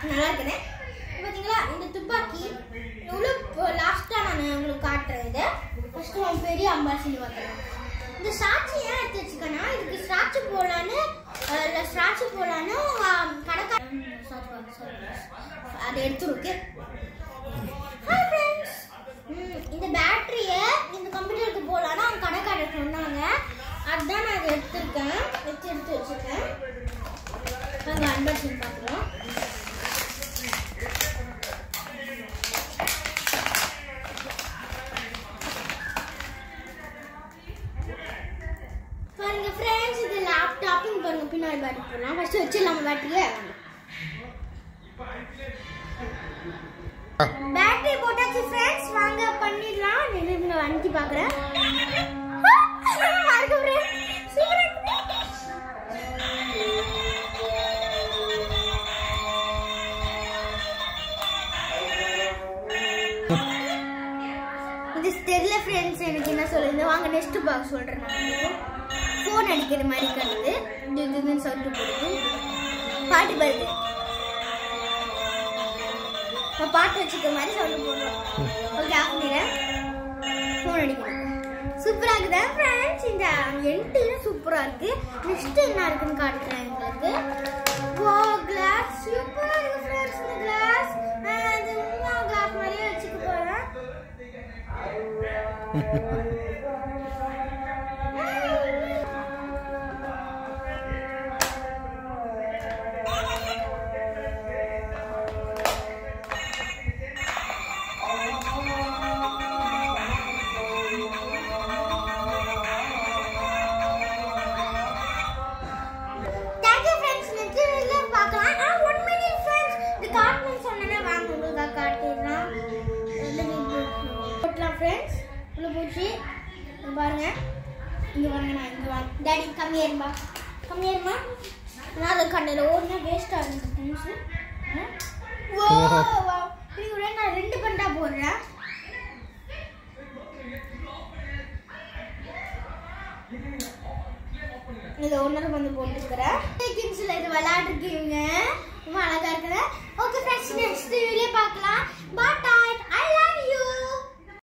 நல்லா இருக்குது பார்த்தீங்களா இந்த துப்பாக்கி இவ்வளோ லாஸ்ட்டாக நான் உங்களுக்கு காட்டுறேன் இதை ஃபஸ்ட்டு அவன் பெரிய அம்பாசின்னு பார்க்குறேன் இந்த ஸ்டாச்சு ஏன் எடுத்து வச்சுக்கனா இதுக்கு ஸ்டாச்சு போடலான்னு இல்லை ஸ்டாச்சு போடலான்னு கடைக்கார அதை எடுத்துருக்கு ஹாய் ஃப்ரெண்ட்ஸ் இந்த பேட்டரியை இந்த கம்ப்யூட்டருக்கு போடலான்னு அவங்க கடைக்காரர் சொன்னாங்க அதுதான் நான் அதை எடுத்திருக்கேன் வச்சு எடுத்து வச்சுருக்கேன் நாங்கள் அன்பாக்சிங் பார்க்குறோம் பாருங்க ஃப்ரெண்ட்ஸ் இது லேப்டாப்பும் பாருங்க பின்னாடி பேட்டரி போடலாம் ஃபர்ஸ்ட் வச்சிடலாம் பேட்டரியை பேட்டரி போட்டாச்சு ஃப்ரெண்ட்ஸ் வாங்க பண்ணிடலாம் நின்று நான் வண்டி பார்க்குறேன் இது தெரியல ஃப்ரெண்ட்ஸ் எனக்கு என்ன சொல்லுங்க வாங்க நெக்ஸ்ட் பாக்ஸ் சொல்றேன் நான் ஃபோன் அடிக்கிற மாதிரி கண்டுது இது இதுன்னு சொல்லிட்டு போடுது பாட்டு பாருது நான் பாட்டு வச்சுக்கிற மாதிரி சவுண்ட் போடுறோம் ஓகே ஆஃப் பண்ணிடுறேன் ஃபோன் அடிக்கிறேன் சூப்பரா இருக்குதா ஃப்ரெண்ட்ஸ் இந்த என்ட்ரியும் சூப்பரா இருக்கு நெக்ஸ்ட் என்ன இருக்குன்னு காட்டுறேன் உங்களுக்கு வா கிளாஸ் சூப்பரா இருக்கு ஃப்ரெண்ட்ஸ் இந்த கிளாஸ் நான் அது கிளாஸ் மாதிரியே வச்சுக்க போறேன் தேங்க்யூ ஃப்ரெண்ட்ஸ் நெக்ஸ்ட் வீடியோல பார்க்கலாம் ஆ ஒன் மினிட் ஃப்ரெண்ட்ஸ் இந்த கார்ட்டூன் சொன்னேனே வாங்க உங்களுக்கு காட்டிடலாம் போட்டலாம் ஃப்ரெண்ட்ஸ் உள்ள போச்சு இங்க பாருங்க இங்க பாருங்க நான் இங்க வாங்க டாடி கம்மி ஏறுமா கம்மி ஏறுமா நான் அதை கண்ணில் ஓடுனா வேஸ்ட் ஆகுது ஃப்ரெண்ட்ஸ் ஓ வா நீங்க ஒரே நான் ரெண்டு பண்டா போடுறேன் இதை ஒன்றரை வந்து போட்டுக்கிறேன் கிங்ஸில் இது விளையாடுறீங்க ரொம்ப அழகா இருக்குது ஓகே ஃப்ரெண்ட்ஸ் நெக்ஸ்ட் வீடியோ பார்க்கலாம் பாட்டா